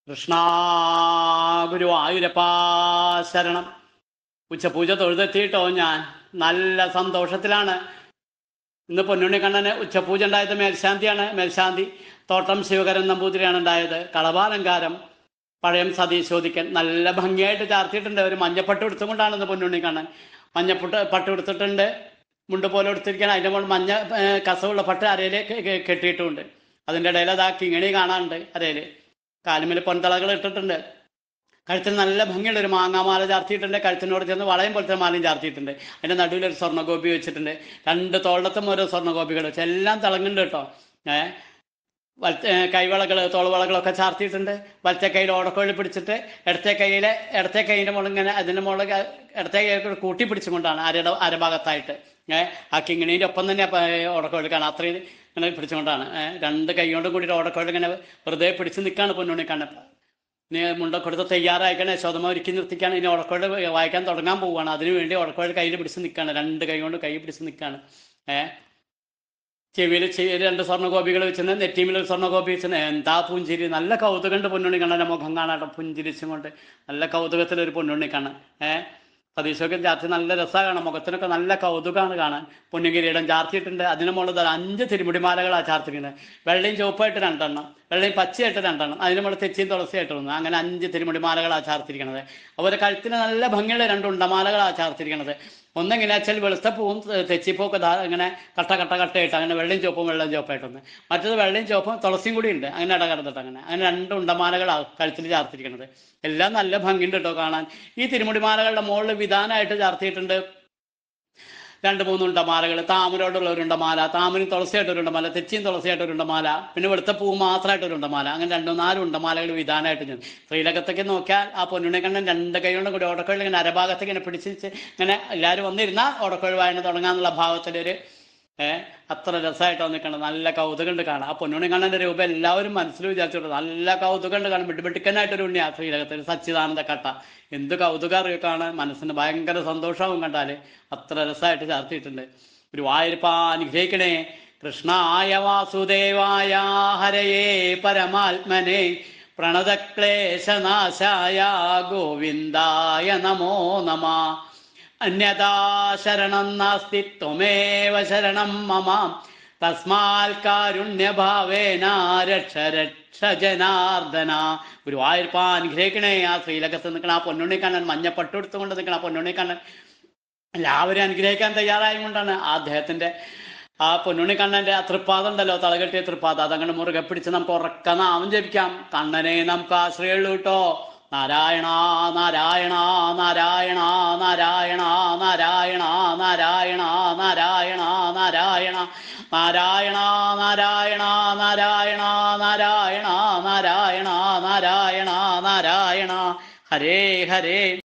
കൃഷ്ണ ഗുരുവായൂരപ്പാ ശരണം ഉച്ചപൂജ തൊഴുതെത്തിയിട്ടോ ഞാൻ നല്ല സന്തോഷത്തിലാണ് ഇന്ന് പൊന്നുണ്ണിക്കണ്ണന് ഉച്ചപൂജ ഉണ്ടായത് മേൽശാന്തിയാണ് മേൽശാന്തി തോട്ടം ശിവകരൻ നമ്പൂതിരിയാണ് ഉണ്ടായത് കളഭാലങ്കാരം പഴയം സതീശോദിക്കൻ നല്ല ഭംഗിയായിട്ട് ചാർത്തിയിട്ടുണ്ട് ഒരു മഞ്ഞപ്പട്ട് എടുത്തുകൊണ്ടാണ് ഇന്ന് പൊന്നുണ്ണിക്കണ്ണൻ മഞ്ഞപ്പട്ട് പട്ട് എടുത്തിട്ടുണ്ട് മുണ്ട് പോലെ എടുത്തിരിക്കണം അതിൻ്റെ മുകളിൽ മഞ്ഞ ഏർ, കസവുള്ള പട്ട് അരയിലേക്ക് കെ- കെട്ടിയിട്ടുമുണ്ട് അതിൻ്റെ ഇടയിൽ അതാ കിങ്ങിണി കാണാനുണ്ട് അരയിൽ കാലുമിൽ പൊൻതളകൾ ഇട്ടിട്ടുണ്ട് കഴുത്തിന് നല്ല ഭംഗിയുള്ള ഒരു മാങ്ങാമാല ചാർത്തിയിട്ടുണ്ട് കഴുത്തിനോട് ചേർന്ന് വളയം പോലത്തെ മാലയും ചാർത്തിയിട്ടുണ്ട് അതിൻ്റെ നടുവിൽ ഒരു സ്വർണ്ണഗോപി വെച്ചിട്ടുണ്ട് രണ്ട് തോളത്തും ഓരോ സ്വർണ്ണഗോപികൾ വെച്ച് എല്ലാം തിളങ്ങുന്നുണ്ട് കേട്ടോ ഏ വലത്തെ ഏ, കൈവളകൾ തോൾവളകളൊക്കെ ചാർത്തിയിട്ടുണ്ട് വലത്തെ കയ്യിൽ ഓടക്കോഴി പിടിച്ചിട്ട് ഇടത്തെ കൈയിലെ ഇടത്തെ കൈയിൻ്റെ മുകളിൽ ഇങ്ങനെ അതിൻ്റെ മുകളിൽ ഇടത്തെ കൈ കൂടെ കൂട്ടി പിടിച്ചുകൊണ്ടാണ് അരയുടെ അരഭാഗത്തായിട്ട് ഏ ആ കിങ്ങിണീൻ്റെ ഒപ്പം തന്നെ ഓടക്കോഴി കാണാം അത്രയും ഇങ്ങനെ പിടിച്ചുകൊണ്ടാണ് ഏ, രണ്ട് കൈ കൊണ്ട് കൂടിയിട്ട് ഓടക്കോഴി ഇങ്ങനെ വെറുതെ പിടിച്ച് നിൽക്കുകയാണ് പൊന്നുണ്ണി കണ്ണപ്പ ഇനി മുണ്ടൊക്കെ എടുത്ത് തയ്യാറായിക്കണേ ശോതമ ഒരുക്കി നിർത്തിക്കാണ് ഇനി ഉടക്കോഴി വായിക്കാൻ തുടങ്ങാൻ പോവുകയാണ് അതിനു വേണ്ടി ഉടക്കോഴി കയ്യിൽ പിടിച്ച് നിൽക്കുകയാണ് രണ്ട് കൈ കൊണ്ട് കൈ പിടിച്ച് നിൽക്കുകയാണ് ഏ ചെവിയിൽ ചെവിയിൽ രണ്ട് സ്വർണ്ണഗോപികൾ വെച്ചിരുന്ന് നെറ്റീമിൽ ഒരു സ്വർണ്ണഗോപി വെച്ചിരുന്ന് എന്താ പുഞ്ചിരി നല്ല കൗതുകണ്ട് പൊന്നുണ്ണി കണ്ണൻ്റെ മുഖം കാണാട്ടോ പുഞ്ചിരിച്ചും കൊണ്ട് നല്ല കൗതുകത്തിൽ ഒരു പൊന്നുണ്ണി കണ്ണൻ ഏ സതീശൊക്കെ ചാർത്തി നല്ല രസമാണ് മുഖത്തിനൊക്കെ നല്ല കൗതുകമാണ് കാണാൻ പൊന്നുകിരീടം ചാർത്തിയിട്ടുണ്ട് അതിന് മുകളിൽ ദാ അഞ്ച് തിരുമുടിമാലകളാണ് ചാർത്തിക്കുന്നത് വെള്ളയും ചുവപ്പായിട്ട് രണ്ടെണ്ണം വെള്ളയും പച്ചയായിട്ട് രണ്ടെണ്ണം അതിന് മുകളിൽ തെച്ചിയും തുളസിയായിട്ട് ഒന്ന് അങ്ങനെ അഞ്ച് തിരുമുടിമാലകളാണ് ചാർത്തിരിക്കുന്നത് അതുപോലെ കഴുത്തിന് നല്ല ഭംഗിയുള്ള രണ്ട് ഉണ്ടമാലകളാണ് ചാർത്തിരിക്കുന്നത് ഒന്നെങ്ങനെയാ വെച്ചാൽ വെളുത്ത പൂവും തെ- തെച്ചിപ്പൂവൊക്കെ ധാ ഇങ്ങനെ കട്ട കട്ട കട്ടയായിട്ട് അങ്ങനെ വെള്ളയും ചുവപ്പും വെള്ളയും ചുവപ്പായിട്ടൊന്ന് മറ്റത് വെള്ളയും ചുവപ്പും തുളസിയും കൂടി ഉണ്ട് അങ്ങനെ ഇടകടന്നിട്ട് അങ്ങനെ അങ്ങനെ രണ്ട് ഉണ്ടമാലകളാണ് കഴുത്തിൽ ചാർത്തിരിക്കുന്നത് എല്ലാം നല്ല ഭംഗിയുണ്ട് കേട്ടോ കാണാൻ ഈ തിരുമുടിമാലകളുടെ മുകളിൽ വിധാനമായിട്ട് ചാർത്തിയിട്ടുണ്ട് രണ്ട് മൂന്ന് ഉണ്ടമാലകൾ താമരോടുള്ള ഒരു ഉണ്ടമാല താമരയും തുളസിയായിട്ട് ഒരു ഉണ്ടമാല തെച്ചിയും തുളസിയായിട്ട് ഒരു ഉണ്ടമാല പിന്നെ വെളുത്ത പൂ മാത്രമായിട്ട് ഒരു ഉണ്ടമാല അങ്ങനെ രണ്ടോ നാല് ഉണ്ടമാലകൾ വിധാനമായിട്ട് ഞാൻ ശ്രീലകത്തേക്ക് നോക്കിയാൽ ആ പൊന്നുണ്ണി കണ്ണൻ രണ്ട് കൈ കൊണ്ട് കൂടി ഓടക്കോഴി ഇങ്ങനെ അരഭാഗത്തേക്ക് ഇങ്ങനെ പിടിച്ച് ഇങ്ങനെ എല്ലാവരും വന്നിരുന്നാൽ ഓടക്കോഴി വായന തുടങ്ങാന്നുള്ള ഭാവത്തിലൊരു ഏഹ് അത്ര രസമായിട്ട് നിൽക്കണം നല്ല കൗതുകണ്ട് കാണാം ആ പൊന്നുണ്ണി കണ്ണൻ്റെ രൂപം എല്ലാവരും മനസ്സിൽ വിചാരിച്ചിട്ടുണ്ട് നല്ല കൗതുകണ്ട് കാണും വെട്ടിക്കെട്ടിക്കനായിട്ടൊരു ഉണ്ണിയാ ശ്രീലകത്തിൽ ഒരു സച്ചിദാനന്ദ കട്ട എന്ത് കൗതുകം അറിയോ കാണാൻ മനസ്സിന് ഭയങ്കര സന്തോഷമാവും കണ്ടാൽ അത്ര രസമായിട്ട് ചാർത്തിയിട്ടുണ്ട് ഒരു വായ്പ അനുഗ്രഹിക്കണേ കൃഷ്ണായ വാസുദേവായ ഹരയേ പരമാത്മനെ പ്രണതക്ലേശനാശായ ഗോവിന്ദായ നമോ നമ അന്യതാ ശരണം നാസ്തി ത്വമേവ ശരണം മമ തസ്മാൽ കാരുണ്യഭാവേന രക്ഷ രക്ഷ ജനാർദ്ദന ഗുരുവായൂരപ്പ അനുഗ്രഹിക്കണേ ആ ശ്രീലകത്ത് നിൽക്കണ ആ പൊന്നുണ്ണി കണ്ണൻ മഞ്ഞപ്പട്ട് എടുത്തുകൊണ്ട് നിൽക്കണ ആ പൊന്നുണ്ണി കണ്ണൻ എല്ലാവരും അനുഗ്രഹിക്കാൻ തയ്യാറായും കൊണ്ടാണ് ആ അദ്ദേഹത്തിന്റെ ആ പൊന്നുണ്ണി കണ്ണന്റെ ആ തൃപ്പാദം ഉണ്ടല്ലോ തളകെട്ടിയ തൃപ്പാദം അതങ്ങനെ മുറുകെ പിടിച്ച് നമുക്ക് ഉറക്ക നാമം ജപിക്കാം കണ്ണനെ നമുക്ക് ആശ്രയമുള്ളൂ കേട്ടോ നാരായണ നാരായണ നാരായണ നാരായണ നാരായണ നാരായണ നാരായണ നാരായണ നാരായണ നാരായണ നാരായണ നാരായണ നാരായണ നാരായണ നാരായണ ഹരേ ഹരേ